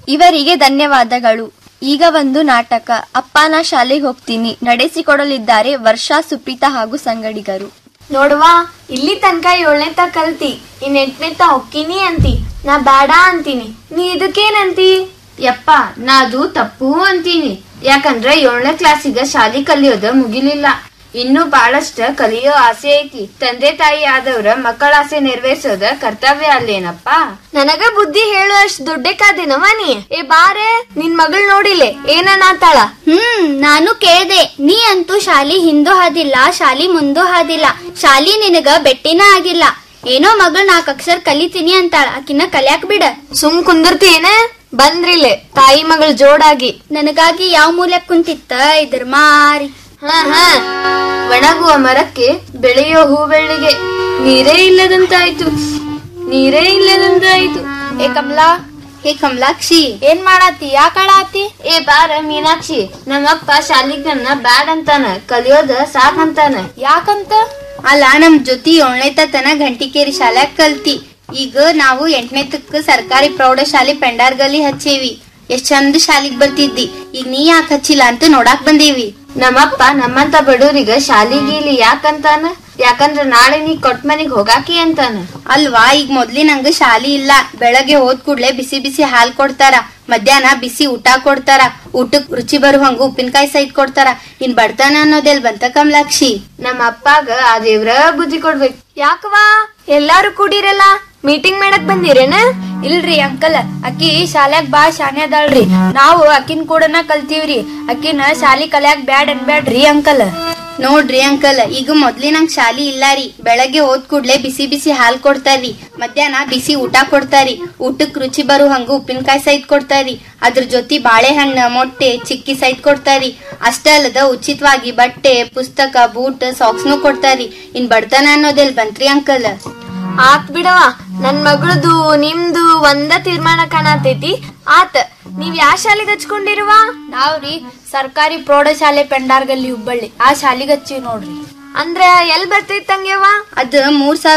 ಇವರಿಗೆ ಧನ್ಯವಾದಗಳು ಈಗ ಒಂದು ನಾಟಕ ಅಪ್ಪ ನಾ ಶಾಲೆಗೆ ಹೋಗ್ತೀನಿ ನಡೆಸಿಕೊಡಲಿದ್ದಾರೆ ವರ್ಷಾ ಸುಪ್ರೀತಾ ಹಾಗೂ ಸಂಗಡಿಗರು ನೋಡುವಾ ಇಲ್ಲಿ ತನಕ ಏಳನೇ ತ ಕಲ್ತಿ ಇನ್ ಎಂಟನೇ ತ ಹೊಕ್ಕಿನಿ ಅಂತಿ ನಾ ಬ್ಯಾಡ ಅಂತೀನಿ ನೀ ಇದಕ್ಕೇನಂತಿ ಯಪ್ಪ ನಾ ಅದು ತಪ್ಪು ಅಂತೀನಿ ಯಾಕಂದ್ರ ಏಳನೇ ಕ್ಲಾಸಿಗ ಶಾಲಿ ಕಲಿಯೋದ ಮುಗಿಲಿಲ್ಲ ಇನ್ನು ಬಹಳಷ್ಟ ಕಲಿಯೋ ಆಸೆ ಐತಿ ತಂದೆ ತಾಯಿ ಆದವ್ರ ಮಕ್ಕಳ ಆಸೆ ನೆರವೇರ್ಸೋದ ಕರ್ತವ್ಯ ಅಲ್ಲೇನಪ್ಪ ನನಗ ಬುದ್ಧಿ ಹೇಳು ಅಷ್ಟ್ ದುಡ್ಡೆ ಕಾದೇನವ ನೀ ಏ ಬಾರೆ ನಿನ್ ಮಗಳ್ ನೋಡಿಲೆ ಏನನ್ನಾತಾಳ ಹ್ಮ್ ನಾನು ಕೇಳ್ದೆ ನೀ ಅಂತೂ ಶಾಲಿ ಹಿಂದೂ ಹಾದಿಲ್ಲ ಶಾಲಿ ಮುಂದೂ ಹಾದಿಲ್ಲ ಶಾಲಿ ನಿನಗ ಬೆಟ್ಟಿನ ಆಗಿಲ್ಲ ಏನೋ ಮಗಳು ನಾಲ್ಕು ಅಕ್ಷರ ಕಲಿತೀನಿ ಅಂತಾಳ ಆಕಿನ ಕಲ್ಯಾಕ್ ಬಿಡ ಸುಮ್ ಕುಂದಿರ್ತೀನ ಬಂದ್ರಿಲೆ ತಾಯಿ ಮಗಳ್ ಜೋಡಾಗಿ ನನಗಾಗಿ ಯಾವ ಮೂಲೆ ಕುಂತಿತ್ತ ಇದ್ರ ಮಾರಿ ಹಾ ಹಾ ಒಣಗುವ ಮರಕ್ಕೆ ಬೆಳೆಯೋ ಹೂವೆಳ್ಳಿಗೆ ನೀರೇ ಇಲ್ಲದಂತಾಯ್ತು ನೀರೇ ಇಲ್ಲದಂತಾಯ್ತು ಏ ಕಮಲಾ ಹೇ ಕಮಲಾಕ್ಷಿ ಏನ್ ಮಾಡಾತಿ ಯಾಕ ಆತಿ ಏ ಬಾರ ಮೀನಾಕ್ಷಿ ನಮ್ಮಪ್ಪ ಶಾಲಿಗ್ ನನ್ನ ಬ್ಯಾಡ್ ಅಂತಾನ ಕಲಿಯೋದ ಸಾಕಂತಾನ ಯಾಕಂತ ಅಲ್ಲ ನಮ್ ಜೊತೆ ಏಳನೇ ತನ ಗಂಟಿಕೇರಿ ಶಾಲ್ಯಾಗ ಕಲ್ತಿ ಈಗ ನಾವು ಎಂಟನೇ ತಕ್ಕ ಸರ್ಕಾರಿ ಪ್ರೌಢಶಾಲೆ ಪೆಂಡಾರ್ಗಲ್ಲಿ ಹಚ್ಚೇವಿ ಎಷ್ಟ್ ಚಂದ ಶಾಲಿಗ್ ಬರ್ತಿದ್ದಿ ಈಗ ನೀ ಯಾಕೆ ಹಚ್ಚಿಲ್ಲ ಅಂತ ನೋಡಾಕ್ ಬಂದೇವಿ ನಮ್ಮಪ್ಪ ನಮ್ಮಂತ ಬಡವರಿಗ ಶಾಲಿ ಗೀಲಿ ಯಾಕಂತಾನ ಯಾಕಂದ್ರ ನಾಳೆ ನೀ ಕೊಟ್ ಮನಿಗ್ ಹೋಗಾಕಿ ಅಂತಾನ ಅಲ್ವಾ ಈಗ ಮೊದ್ಲಿನಂಗ ಶಾಲಿ ಇಲ್ಲ ಬೆಳಗ್ಗೆ ಹೋದ್ ಕೂಡ್ಲೆ ಬಿಸಿ ಬಿಸಿ ಹಾಲ್ ಕೊಡ್ತಾರ ಮಧ್ಯಾಹ್ನ ಬಿಸಿ ಊಟ ಕೊಡ್ತಾರ ಊಟಕ್ ರುಚಿ ಬರುವಂಗ ಉಪ್ಪಿನಕಾಯಿ ಸಹಿತ ಕೊಡ್ತಾರ ಇನ್ ಬಡ್ತಾನ ಅನ್ನೋದೆಲ್ ಬಂತ ಕಮಲಾಕ್ಷಿ ನಮ್ಮ ಅಪ್ಪಾಗ ಆ ದೇವ್ರ ಬುದ್ಧಿ ಕೊಡ್ಬೇಕು ಯಾಕವಾ ಎಲ್ಲಾರು ಕೂಡಿರಲ್ಲ ಮೀಟಿಂಗ್ ಮಾಡಕ್ ಬಂದಿರೇನ ಇಲ್ರಿ ಅಂಕಲ್ ಅಕ್ಕಿ ಶಾಲ್ಯಾಗ ಬಾಳ್ ಶಾನೆ ಅದಾಳ್ರಿ ನಾವು ಅಕ್ಕಿನ ಕೂಡನ ಕಲ್ತೀವ್ರಿ ಅಕ್ಕಿನ ಶಾಲಿ ಕಲ್ಯಾಕ್ ಬ್ಯಾಡ್ ಅನ್ಬ್ಯಾಡ್ರಿ ಅಂಕಲ್ ನೋಡ್ರಿ ಅಂಕಲ್ ಈಗ ಮೊದ್ಲಿನಂಗ್ ಶಾಲಿ ಇಲ್ಲ ರೀ ಬೆಳಗ್ಗೆ ಹೋದ್ ಕೂಡ್ಲೆ ಬಿಸಿ ಬಿಸಿ ಹಾಲ್ ಕೊಡ್ತಾರ್ರಿ ಮಧ್ಯಾಹ್ನ ಬಿಸಿ ಊಟ ಕೊಡ್ತಾರಿ ಊಟಕ್ ರುಚಿ ಬರು ಹಂಗ ಉಪ್ಪಿನಕಾಯಿ ಸಹಿತ ಕೊಡ್ತಾರಿ ಅದ್ರ ಜೊತೆ ಬಾಳೆಹಣ್ಣು ಮೊಟ್ಟೆ ಚಿಕ್ಕಿ ಸಹಿತ ಕೊಡ್ತಾರಿ ಅಷ್ಟೇ ಅಲ್ಲದ ಉಚಿತವಾಗಿ ಬಟ್ಟೆ ಪುಸ್ತಕ ಬೂಟ್ ಸಾಕ್ಸ್ನು ಕೊಡ್ತಾರಿ ಇನ್ ಬಡ್ತನ ಅನ್ನೋದೆಲ್ ಬಂತ್ರಿ ಅಂಕಲ್ ಆತ್ ಬಿಡವ ನನ್ ಮಗಳದು ನಿಮ್ದು ಒಂದ ತೀರ್ಮಾನ ಕಾಣತೈತಿ ಆತ್ ನೀವ್ ಯಾವ ಶಾಲೆಗೆ ಹಚ್ಕೊಂಡಿರುವ ನಾವ್ರಿ ಸರ್ಕಾರಿ ಪ್ರೌಢಶಾಲೆ ಪೆಂಡಾರ್ಗಲ್ಲಿ ಹುಬ್ಬಳ್ಳಿ ಆ ಶಾಲಿಗೆ ಹಚ್ಚಿವಿ ನೋಡ್ರಿ ಅಂದ್ರ ಎಲ್ ಬರ್ತೈತ್ ತಂಗ್ಯವ ಅದ್ ಮೂರ್ ಸಾವಿರ